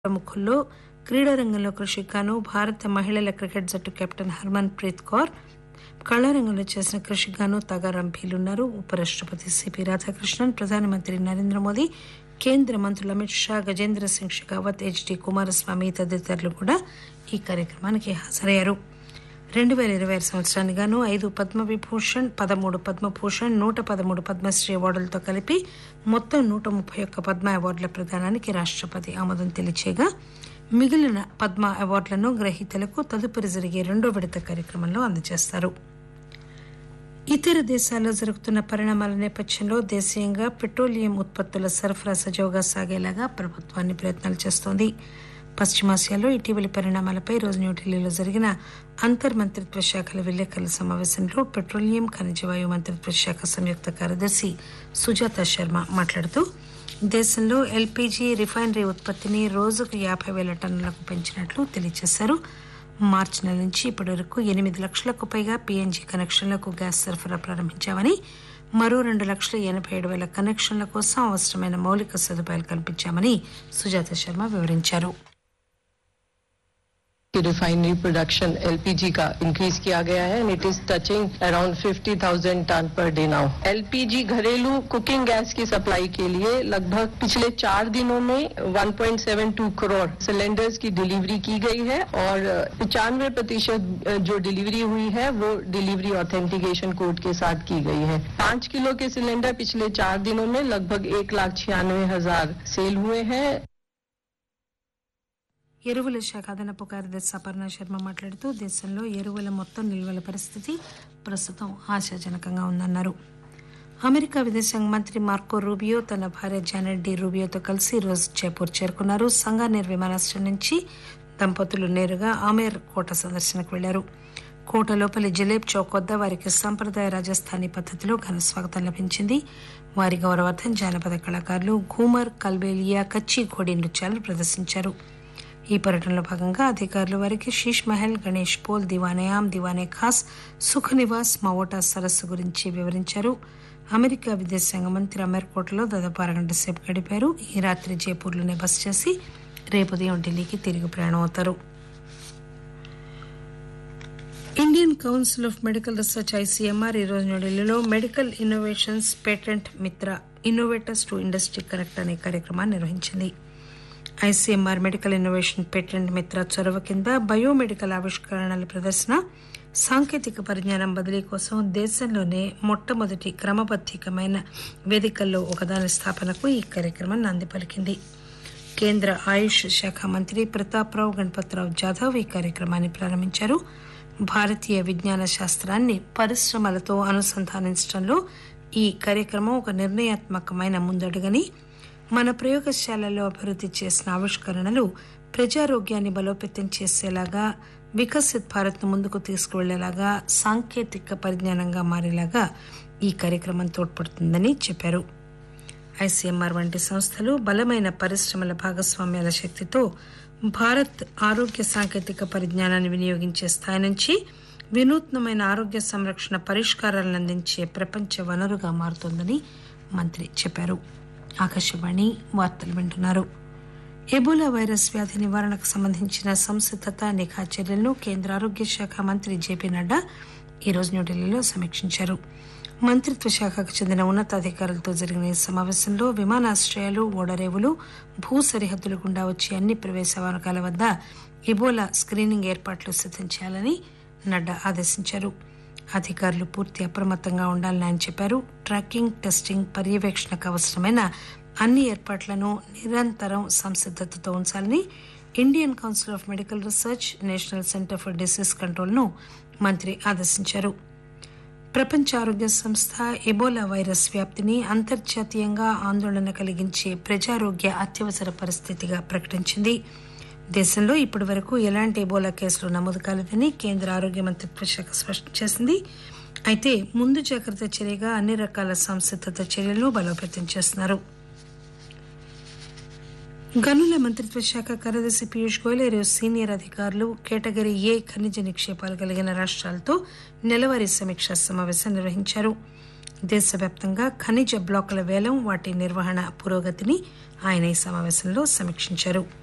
ప్రముఖుల్లో క్రీడారంగంలో కృషికి గాను భారత మహిళల క్రికెట్ జట్టు కెప్టెన్ హర్మన్ ప్రీత్ కౌర్ కళారంగంలో చేసిన కృషికి గాను తగారం భీలున్నారు ఉపరాష్టపతి సిపి రాధాకృష్ణన్ ప్రధానమంత్రి నరేంద్ర మోదీ కేంద్ర మంత్రులు అమిత్ షా గజేంద్ర సింగ్ షెకావత్ హెచ్డి కుమారస్వామి తదితరులు కూడా ఈ కార్యక్రమానికి హాజరయ్యారు రెండు పేల ఇరవై ఆరు సంవత్సరానికి గాను ఐదు పద్మవిభూషణ్ పదమూడు పద్మభూషణ్ నూట పదమూడు పద్మశ్రీ అవార్డులతో కలిపి మొత్తం నూట ముప్పై ఒక్క పద్మ అవార్డుల ప్రదానానికి రాష్టపతి ఆమోదం తెలియచేయగా మిగిలిన పద్మ అవార్డులను గ్రహీతలకు తదుపరి జరిగే రెండో విడత కార్యక్రమంలో అందజేస్తారు ఇతర దేశాల్లో జరుగుతున్న పరిణామాల నేపథ్యంలో దేశీయంగా పెట్రోలియం ఉత్పత్తుల సరఫరా సజావుగా సాగేలాగా ప్రభుత్వాన్ని ప్రయత్నాలు చేస్తోంది పశ్చిమాసియాలో ఇటీవలి పరిణామాలపై రోజు న్యూఢిల్లీలో జరిగిన అంతర్ మంత్రిత్వ శాఖల విలేకరుల సమావేశంలో పెట్రోలియం ఖనిజవాయు మంత్రిత్వ శాఖ సంయుక్త కార్యదర్శి సుజాత శర్మ మాట్లాడుతూ దేశంలో ఎల్పీజీ రిఫైనరీ ఉత్పత్తిని రోజుకు యాభై పేల టన్నులకు పెంచినట్లు తెలియజేశారు మార్చి నెల నుంచి ఇప్పటి వరకు ఎనిమిది లక్షలకు పైగా పీఎన్జీ కనెక్షన్లకు గ్యాస్ సరఫరా ప్రారంభించామని మరో రెండు లక్షల ఎనభై ఏడు వేల కనెక్షన్ల కోసం అవసరమైన మౌలిక సదుపాయాలు కల్పించామని సుజాత శర్మ వివరించారు की रिफाइनरी प्रोडक्शन एलपीजी का इंक्रीज किया गया है and it is touching around 50,000 tonne per day now LPG घरेलू कुकिंग गैस की सप्लाई के लिए लगभग पिछले चार दिनों में 1.72 करोड़ सिलेंडर्स की डिलीवरी की गई है और पचानवे प्रतिशत जो डिलीवरी हुई है वो डिलीवरी ऑथेंटिकेशन कोड के साथ की गई है पांच किलो के सिलेंडर पिछले चार दिनों में लगभग एक लाख छियानवे हजार सेल हुए हैं ఎరువుల శాఖ అదనపు కార్యదర్శి అపర్ణ శర్మ మాట్లాడుతూ దేశంలో ఎరువుల మొత్తం నిల్వల పరిస్థితి ప్రస్తుతం ఆశాజనకంగా ఉందన్నారు అమెరికా విదేశాంగ మంత్రి మార్కో రూబియో తన భార్య జానెట్ డి రూబియోతో కలిసి ఈరోజు జైపూర్ చేరుకున్నారు సంగానేర్ విమానాశ్రయం నుంచి దంపతులు నేరుగా ఆమేర్ కోట సందర్శనకు వెళ్లారు కోట లోపలి జిలేబ్ చౌక్ వద్ద వారికి సంప్రదాయ రాజస్థానీ పద్దతిలో ఘన స్వాగతం లభించింది వారి గౌరవార్థం జానపద కళాకారులు ఘూమర్ కల్బేలియా కచ్చి ఘోడి నృత్యాలు ప్రదర్శించారు ఈ పర్యటనలో భాగంగా అధికారులు వారికి శీష్ మహల్ గణేష్ పోల్ దివానేయాం దివానే ఖాస్ సుఖ నివాస్ మావోటా సరస్సు గురించి వివరించారు అమెరికా విదేశాంగ మంత్రి అమెర్కోటలో దాదాపు అరగంట సేపు గడిపారు ఈ రాత్రి జైపూర్లోనే బస చేసి రేపు ఉదయం ఢిల్లీకి తిరిగి ప్రయాణం అవుతారు Indian council of medical research ICMR ఈరోజు న్యూఢిల్లీలో medical innovations patent Mitra innovators to industry connect అనే కార్యక్రమాన్ని నిర్వహించింది ఐసీఎంఆర్ మెడికల్ ఇన్నోవేషన్ పేటెంట్ మిత్ర చొరవ కింద బయోమెడికల్ ఆవిష్కరణల ప్రదర్శన సాంకేతిక పరిజ్ఞానం బదిలీ కోసం దేశంలోనే మొట్టమొదటి క్రమబద్దీకమైన వేదికల్లో ఒకదాని స్థాపనకు ఈ కార్యక్రమం నాంది పలికింది కేంద్ర ఆయుష్ శాఖ మంత్రి ప్రతాప్రావు గణపతిరావు జాదవ్ ఈ కార్యక్రమాన్ని ప్రారంభించారు భారతీయ విజ్ఞాన శాస్త్రాన్ని పరిశ్రమలతో అనుసంధానించడంలో ఈ కార్యక్రమం ఒక నిర్ణయాత్మకమైన ముందడుగని మన ప్రయోగశాలల్లో అభివృద్ధి చేసిన ఆవిష్కరణలు ప్రజారోగ్యాన్ని బలోపేతం చేసేలాగా వికసిత్ భారత్ ముందుకు తీసుకువెళ్లేలాగా సాంకేతిక పరిజ్ఞానంగా మారేలాగా ఈ కార్యక్రమం తోడ్పడుతుందని చెప్పారు ఐసీఎంఆర్ వంటి సంస్థలు బలమైన పరిశ్రమల భాగస్వామ్యాల శక్తితో భారత్ ఆరోగ్య సాంకేతిక పరిజ్ఞానాన్ని వినియోగించే స్థాయి నుంచి వినూత్నమైన ఆరోగ్య సంరక్షణ పరిష్కారాలను అందించే ప్రపంచ వనరుగా మారుతోందని మంత్రి చెప్పారు ఆకాశవాణి వార్తలు వింటున్నారు ఎబోలా వైరస్ వ్యాధి నివారణకు సంబంధించిన సంసిద్దత నిఘా చర్యలను కేంద్ర ఆరోగ్య శాఖ మంత్రి జేపీ నడ్డా ఈరోజు న్యూఢిల్లీలో సమీక్షించారు మంత్రిత్వ శాఖకు చెందిన ఉన్నతాధికారులతో జరిగిన ఈ సమావేశంలో విమానాశ్రయాలు ఓడరేవులు భూ సరిహద్దుల గుండా వచ్చే అన్ని ప్రవేశ మార్గాల వద్ద ఇబోలా స్క్రీనింగ్ ఏర్పాట్లు సిద్దం చేయాలని నడ్డా ఆదేశించారు అధికారులు పూర్తి అప్రమత్తంగా ఉండాలని ఆయన చెప్పారు ట్రాకింగ్ టెస్టింగ్ పర్యవేక్షణకు అవసరమైన అన్ని ఏర్పాట్లను నిరంతరం సంసిద్దతతో ఉంచాలని Indian council of medical research national centre for disease కంట్రోల్ను మంత్రి ఆదేశించారు ప్రపంచ ఆరోగ్య సంస్థ ఎబోలా వైరస్ వ్యాప్తిని అంతర్జాతీయంగా ఆందోళన కలిగించే ప్రజారోగ్య అత్యవసర పరిస్థితిగా ప్రకటించింది దేశంలో ఇప్పటి వరకు ఎలాంటి ఎబోలా కేసులు నమోదు కాలేదని కేంద్ర ఆరోగ్య మంత్రిత్వ శాఖ స్పష్టం చేసింది అయితే ముందు జాగ్రత్త చర్యగా అన్ని రకాల సంసిద్దత చర్యలను బలోపేతం చేస్తున్నారు గనుల మంత్రిత్వ శాఖ కార్యదర్శి పీయూష్ గోయల్ ఈరోజు సీనియర్ అధికారులు కేటగిరీ ఏ ఖనిజ నిక్షేపాలు కలిగిన రాష్ట్రాలతో నెలవారీ సమీక్షా సమావేశం నిర్వహించారు దేశవ్యాప్తంగా ఖనిజ బ్లాకుల వేలం వాటి నిర్వహణ పురోగతిని ఆయన ఈ సమావేశంలో సమీక్షించారు